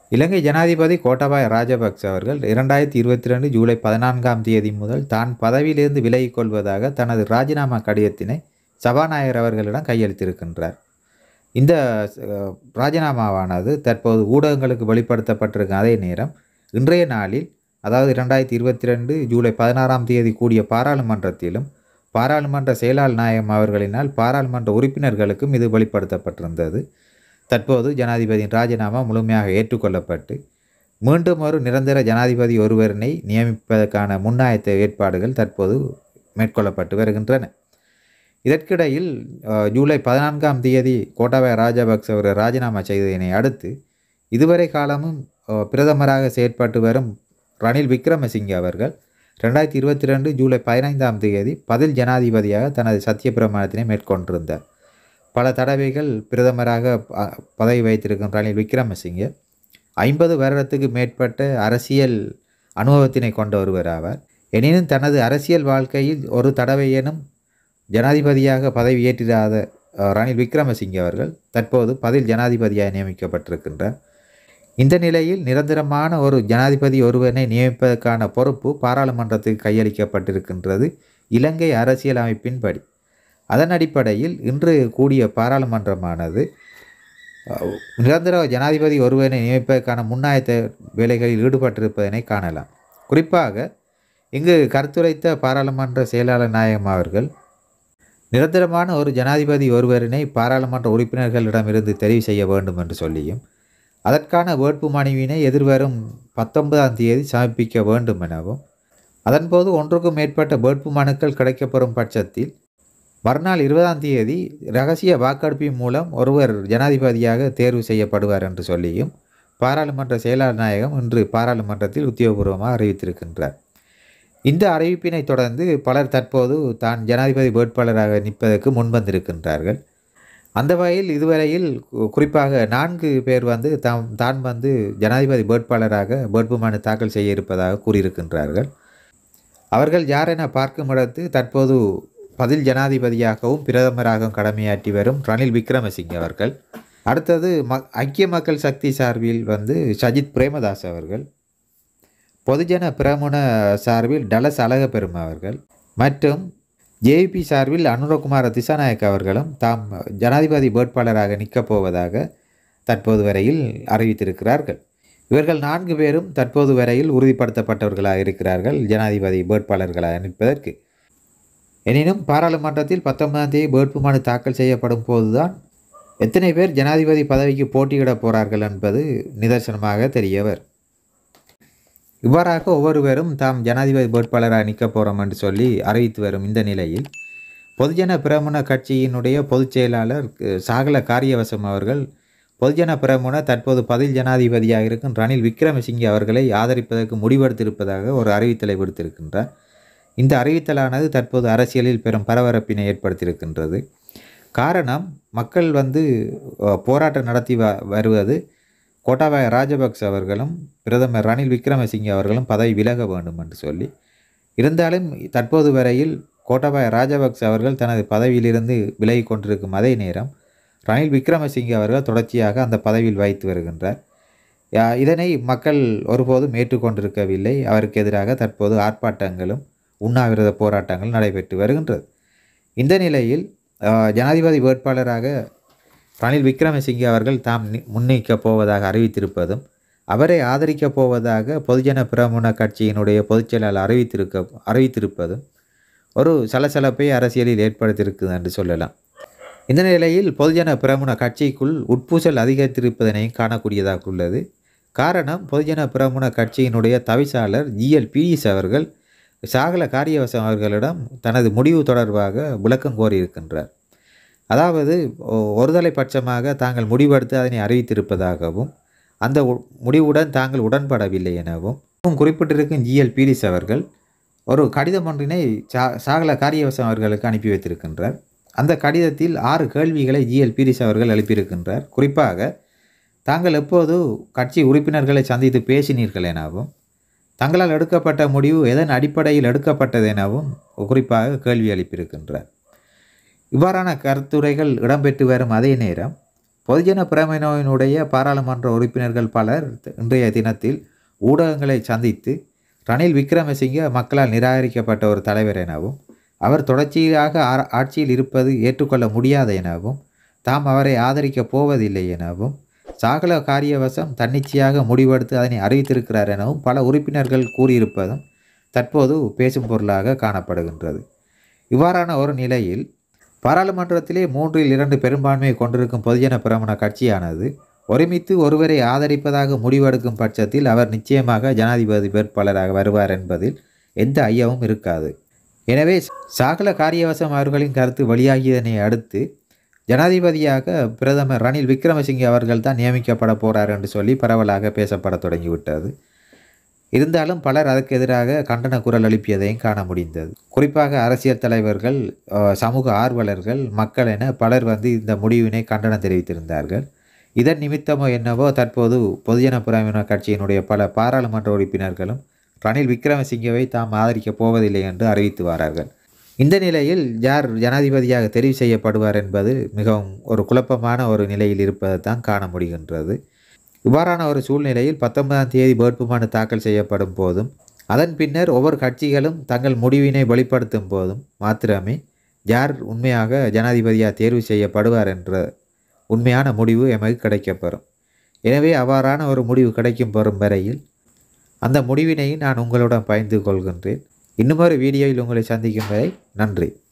இலங்கை ஜனாதிபதி கோட்டாபாய ராஜபக்ச அவர்கள் இரண்டாயிரத்தி இருபத்தி ரெண்டு ஜூலை பதினான்காம் தேதி முதல் தான் பதவியிலிருந்து விலகிக் கொள்வதாக தனது ராஜினாமா கடிதத்தினை சபாநாயகர் அவர்களிடம் கையளித்திருக்கின்றார் இந்த அஹ், ராஜினாமாவானது தற்போது ஊடகங்களுக்கு வெளிப்படுத்தப்பட்டிருக்கும் அதே நேரம் இன்றைய நாளில் அதாவது இரண்டாயிரத்தி இருபத்தி ரெண்டு ஜூலை பதினாறாம் தேதி கூடிய பாராளுமன்றத்திலும் பாராளுமன்ற செயலாளர் நாயகம் அவர்களினால் பாராளுமன்ற உறுப்பினர்களுக்கும் இது வெளிப்படுத்தப்பட்டிருந்தது தற்போது ஜனாதிபதியின் ராஜினாமா முழுமையாக ஏற்றுக்கொள்ளப்பட்டு மீண்டும் ஒரு நிரந்தர ஜனாதிபதி ஒருவரினை நியமிப்பதற்கான முன்னாயத்த ஏற்பாடுகள் தற்போது மேற்கொள்ளப்பட்டு வருகின்றன இதற்கிடையில் அஹ், ஜூலை பதினான்காம் தேதி கோட்டாபய ராஜபக்ச அவர் ராஜினாமா செய்ததினை அடுத்து இதுவரை காலமும் அஹ், பிரதமராக செயற்பட்டு வரும் ரணில் விக்ரமசிங்கே அவர்கள் ரெண்டாயிரத்தி இருபத்தி ரெண்டு ஜூலை பதினைந்தாம் தேதி பதில் ஜனாதிபதியாக தனது சத்திய பிரமாணத்தினை மேற்கொண்டிருந்தார் பல தடவைகள் பிரதமராக அ, பதவி வைத்திருக்கும் ரணில் விக்ரமசிங்கே ஐம்பது வருடத்துக்கு மேற்பட்ட அரசியல் அனுபவத்தினை கொண்ட ஒருவர் ஆவார் எனினும் தனது அரசியல் வாழ்க்கையில் ஒரு தடவையேனும் ஜனாதிபதியாக பதவியேற்றிராத அஹ், ரணில் விக்ரமசிங்கே அவர்கள் தற்போது பதில் ஜனாதிபதியாக நியமிக்கப்பட்டிருக்கின்றார் இந்த நிலையில் நிரந்தரமான ஒரு ஜனாதிபதி ஒருவனை நியமிப்பதற்கான பொறுப்பு பாராளுமன்றத்துக்கு கையளிக்கப்பட்டிருக்கின்றது இலங்கை அரசியல் அமைப்பின்படி அதன் அடிப்படையில் இன்று கூடிய பாராளுமன்றமானது அஹ், நிரந்தர ஜனாதிபதி ஒருவனை நியமிப்பதற்கான முன்னாயத்த வேலைகளில் ஈடுபட்டிருப்பதனை காணலாம் குறிப்பாக இங்கு கருத்துரைத்த பாராளுமன்ற செயலாளர் நாயகம் அவர்கள் நிரந்தரமான ஒரு ஜனாதிபதி ஒருவரினை பாராளுமன்ற உறுப்பினர்களிடமிருந்து தெரிவு செய்ய வேண்டும் என்று சொல்லியும் அதற்கான வேட்பு மனுவினை எதிர்வரும் பத்தொன்பதாம் தேதி சமர்ப்பிக்க வேண்டும் எனவும் அதன்போது ஒன்றுக்கும் மேற்பட்ட வேட்பு மனுக்கள் கிடைக்கப்பெறும் பட்சத்தில் மறுநாள் இருபதாம் தேதி ரகசிய வாக்கெடுப்பின் மூலம் ஒருவர் ஜனாதிபதியாக தேர்வு செய்யப்படுவார் என்று சொல்லியும் பாராளுமன்ற செயலாளர் நாயகம் இன்று பாராளுமன்றத்தில் உத்தியோகபூர்வமாக அறிவித்திருக்கின்றார் இந்த அறிவிப்பினை தொடர்ந்து பலர் தற்போது தான் ஜனாதிபதி வேட்பாளராக நிற்பதற்கு முன்வந்திருக்கின்றார்கள் அந்த வகையில் இதுவரையில் கு- குறிப்பாக நான்கு பேர் வந்து தாம் தான் வந்து ஜனாதிபதி வேட்பாளராக வேட்புமனு தாக்கல் செய்ய இருப்பதாக கூறியிருக்கின்றார்கள் அவர்கள் யார் என பார்க்கும் இடத்து தற்போது பதில் ஜனாதிபதியாகவும் பிரதமராகவும் கடமையாற்றி வரும் ரணில் விக்ரமசிங்கே அவர்கள் அடுத்தது ம ஐக்கிய மக்கள் சக்தி சார்பில் வந்து சஜித் பிரேமதாஸ் அவர்கள் பொதுஜன பிரமுன சார்பில் டலஸ் அழகப்பெருமை அவர்கள் மற்றும் ஜேபி சார்பில் அனுரகுமார திசாநாயக் அவர்களும் தாம் ஜனாதிபதி வேட்பாளராக நிற்கப் போவதாக தற்போது வரையில் அறிவித்திருக்கிறார்கள் இவர்கள் நான்கு பேரும் தற்போது வரையில் உறுதிப்படுத்தப்பட்டவர்களாக இருக்கிறார்கள் ஜனாதிபதி வேட்பாளர்களாக நிற்பதற்கு எனினும் பாராளுமன்றத்தில் பத்தொன்பதாம் தேதி வேட்புமனு தாக்கல் செய்யப்படும் போதுதான் எத்தனை பேர் ஜனாதிபதி பதவிக்கு போட்டியிடப் போகிறார்கள் என்பது நிதர்சனமாக தெரியவர் இவ்வாறாக ஒவ்வொருவரும் தாம் ஜனாதிபதி வேட்பாளராக நிற்கப் போகிறோம் என்று சொல்லி அறிவித்து வரும் இந்த நிலையில் பொதுஜன பிரமுன கட்சியினுடைய பொதுச் செயலாளர் அஹ், சாகல காரியவசம் அவர்கள் பொதுஜன பிரமுன தற்போது பதில் ஜனாதிபதியாக இருக்கும் ரணில் விக்ரமசிங்கே அவர்களை ஆதரிப்பதற்கு முடிவெடுத்திருப்பதாக ஒரு அறிவித்தலை விடுத்திருக்கின்றார் இந்த அறிவித்தலானது தற்போது அரசியலில் பெரும் பரபரப்பினை ஏற்படுத்தியிருக்கின்றது காரணம் மக்கள் வந்து அஹ், போராட்டம் நடத்தி வ வருவது கோட்டாபாய ராஜபக்ச அவர்களும் பிரதமர் ரணில் விக்ரமசிங்கே அவர்களும் பதவி விலக வேண்டும் என்று சொல்லி இருந்தாலும் தற்போது வரையில் கோட்டாபாய ராஜபக்ச அவர்கள் தனது பதவியிலிருந்து விலகி கொண்டிருக்கும் அதே நேரம் ரணில் விக்ரமசிங்கே அவர்கள் தொடர்ச்சியாக அந்த பதவியில் வைத்து வருகின்றார் யா- இதனை மக்கள் ஒருபோதும் ஏற்றுக்கொண்டிருக்கவில்லை அவருக்கு எதிராக தற்போது ஆர்ப்பாட்டங்களும் உண்ணாவிரத போராட்டங்கள் நடைபெற்று வருகின்றது இந்த நிலையில் அஹ், ஜனாதிபதி வேட்பாளராக ரணில் விக்ரமசிங்கே அவர்கள் தாம் நி- முன்னிற்கப் போவதாக அறிவித்திருப்பதும் அவரை ஆதரிக்கப் போவதாக பொதுஜன பிரமுன கட்சியினுடைய பொதுச் செயலாளர் அறிவித்திருக்க அறிவித்திருப்பதும் ஒரு சலசலப்பை அரசியலில் ஏற்படுத்தியிருக்குது என்று சொல்லலாம் இந்த நிலையில் பொதுஜன பிரமுன கட்சிக்குள் உட்பூசல் அதிகரித்திருப்பதனையும் காணக்கூடியதாக உள்ளது காரணம் பொதுஜன பிரமுன கட்சியினுடைய தவிசாளர் ஜிஎல் பீரிஸ் அவர்கள் சாகல காரியவசம் அவர்களிடம் தனது முடிவு தொடர்பாக விளக்கம் கோரியிருக்கின்றார் அதாவது ஒ- ஒருதலை பட்சமாக தாங்கள் முடிவெடுத்து அதனை அறிவித்திருப்பதாகவும் அந்த உ- முடிவுடன் தாங்கள் உடன்படவில்லை எனவும் குறிப்பிட்டிருக்கும் ஜிஎல் பீரிஸ் அவர்கள் ஒரு கடிதம் ஒன்றினை சா சாகல காரியவசம் அவர்களுக்கு அனுப்பி வைத்திருக்கின்றார் அந்த கடிதத்தில் ஆறு கேள்விகளை ஜிஎல் பீரிஸ் அவர்கள் எழுப்பியிருக்கின்றார் குறிப்பாக தாங்கள் எப்போது கட்சி உறுப்பினர்களை சந்தித்து பேசினீர்கள் எனவும் தங்களால் எடுக்கப்பட்ட முடிவு எதன் அடிப்படையில் எடுக்கப்பட்டது எனவும் குறிப்பாக கேள்வி எழுப்பியிருக்கின்றார் இவ்வாறான கருத்துரைகள் இடம்பெற்று வரும் அதே நேரம் பொதுஜன பிரமணவினுடைய பாராளுமன்ற உறுப்பினர்கள் பலர் இன்றைய தினத்தில் ஊடகங்களை சந்தித்து ரணில் விக்ரமசிங்க மக்களால் நிராகரிக்கப்பட்ட ஒரு தலைவர் எனவும் அவர் தொடர்ச்சியாக ஆ- ஆட்சியில் இருப்பது ஏற்றுக்கொள்ள முடியாது எனவும் தாம் அவரை ஆதரிக்கப் போவதில்லை எனவும் சாகல காரியவசம் தன்னிச்சையாக முடிவெடுத்து அதனை அறிவித்திருக்கிறார் எனவும் பல உறுப்பினர்கள் கூறியிருப்பதும் தற்போது பேசும் பொருளாக காணப்படுகின்றது இவ்வாறான ஒரு நிலையில் பாராளுமன்றத்திலே மூன்றில் இரண்டு பெரும்பான்மையை கொண்டிருக்கும் பொதுஜன பிரமண கட்சியானது ஒருமித்து ஒருவரை ஆதரிப்பதாக முடிவெடுக்கும் பட்சத்தில் அவர் நிச்சயமாக ஜனாதிபதி வேட்பாளராக வருவார் என்பதில் எந்த ஐயமும் இருக்காது எனவே சாகல காரியவசம் அவர்களின் கருத்து வெளியாகியதனை அடுத்து ஜனாதிபதியாக பிரதமர் ரணில் விக்ரமசிங்கே அவர்கள் தான் நியமிக்கப்பட போகிறார் என்று சொல்லி பரவலாக பேசப்பட தொடங்கிவிட்டது இருந்தாலும் பலர் அதற்கு எதிராக கண்டன குரல் எழுப்பியதையும் காண முடிந்தது குறிப்பாக அரசியல் தலைவர்கள் அஹ், சமூக ஆர்வலர்கள் மக்கள் என பலர் வந்து இந்த முடிவினை கண்டனம் தெரிவித்திருந்தார்கள் இதன் நிமித்தமோ என்னவோ தற்போது பொதுஜன புறவின கட்சியினுடைய பல பாராளுமன்ற உறுப்பினர்களும் ரணில் விக்ரமசிங்கவை தாம் ஆதரிக்கப் போவதில்லை என்று அறிவித்து வரார்கள் இந்த நிலையில் யார் ஜனாதிபதியாக தெரிவு செய்யப்படுவார் என்பது மிகவும் ஒரு குழப்பமான ஒரு நிலையில் இருப்பதை தான் காண முடிகின்றது இவ்வாறான ஒரு சூழ்நிலையில் பத்தொன்பதாம் தேதி வேட்புமனு தாக்கல் செய்யப்படும் போதும் அதன் பின்னர் ஒவ்வொரு கட்சிகளும் தங்கள் முடிவினை வெளிப்படுத்தும் போதும் மாத்திரமே யார் உண்மையாக ஜனாதிபதியாக தேர்வு செய்யப்படுவார் என்ற உண்மையான முடிவு எமக்கு கிடைக்கப்பெறும் எனவே அவ்வாறான ஒரு முடிவு கிடைக்கும் பெறும் வரையில் அந்த முடிவினை நான் உங்களுடன் பகிர்ந்து கொள்கின்றேன் இன்னுமொரு வீடியோவில் உங்களை சந்திக்கும் வரை நன்றி